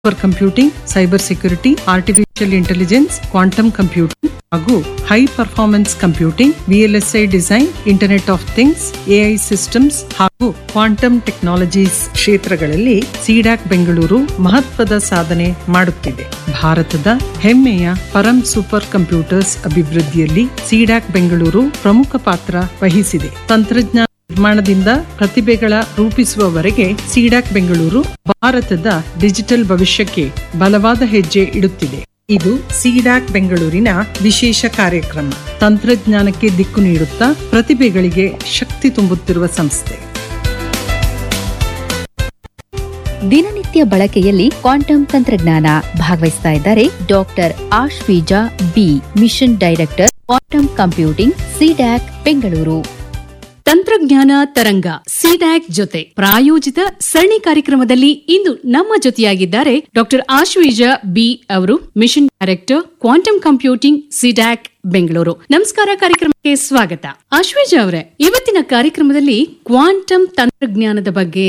super computing cyber security artificial intelligence quantum computing ಹಾಗೂ high performance computing VLSI design internet of things AI systems ಹಾಗೂ quantum technologies ಕ್ಷೇತ್ರಗಳಲ್ಲಿ ಸಿಡಾಕ್ ಬೆಂಗಳೂರು ಮಹತ್ವದ ಸಾಧನೆ ಮಾಡುತ್ತಿದೆ ಭಾರತದ ಹೆಮ್ಮೆಯ ಪರಂ ಸೂಪರ್ ಕಂಪ್ಯೂಟರ್ಸ್ ಅಭಿವೃದ್ಧಿಯಲ್ಲಿ ಸಿಡಾಕ್ ಬೆಂಗಳೂರು ಪ್ರಮುಖ ಪಾತ್ರ ವಹಿಸಿದೆ ತಂತ್ರಜ್ಞಾನ ನಿರ್ಮಾಣದಿಂದ ಪ್ರತಿಭೆಗಳ ರೂಪಿಸುವವರೆಗೆ ಸಿಡಾಕ್ ಬೆಂಗಳೂರು ಭಾರತದ ಡಿಜಿಟಲ್ ಭವಿಷ್ಯಕ್ಕೆ ಬಲವಾದ ಹೆಜ್ಜೆ ಇಡುತ್ತಿದೆ ಇದು ಸಿಡಾಕ್ ಬೆಂಗಳೂರಿನ ವಿಶೇಷ ಕಾರ್ಯಕ್ರಮ ತಂತ್ರಜ್ಞಾನಕ್ಕೆ ದಿಕ್ಕು ನೀಡುತ್ತಾ ಪ್ರತಿಭೆಗಳಿಗೆ ಶಕ್ತಿ ತುಂಬುತ್ತಿರುವ ಸಂಸ್ಥೆ ದಿನನಿತ್ಯ ಬಳಕೆಯಲ್ಲಿ ಕ್ವಾಂಟಮ್ ತಂತ್ರಜ್ಞಾನ ಭಾಗವಹಿಸ್ತಾ ಇದ್ದಾರೆ doctor Ashwija B mission director quantum computing CDAC Bengaluru ತಂತ್ರಜ್ಞಾನ ತರಂಗ ಸಿಡ್ಯಾಕ್ ಜೊತೆ ಪ್ರಾಯೋಜಿತ ಸರಣಿ ಕಾರ್ಯಕ್ರಮದಲ್ಲಿ ಇಂದು ನಮ್ಮ ಜೊತೆಯಾಗಿದ್ದಾರೆ ಡಾಕ್ಟರ್ ಆಶ್ವೀಜ ಬಿ ಅವರು mission director quantum computing CDAC Bengaluru ನಮಸ್ಕಾರ ಕಾರ್ಯಕ್ರಮಕ್ಕೆ ಸ್ವಾಗತ ಆಶ್ವೀಜ ಅವರೇ ಇವತ್ತಿನ ಕಾರ್ಯಕ್ರಮದಲ್ಲಿ ಕ್ವಾಂಟಮ್ ತಂತ್ರಜ್ಞಾನದ ಬಗ್ಗೆ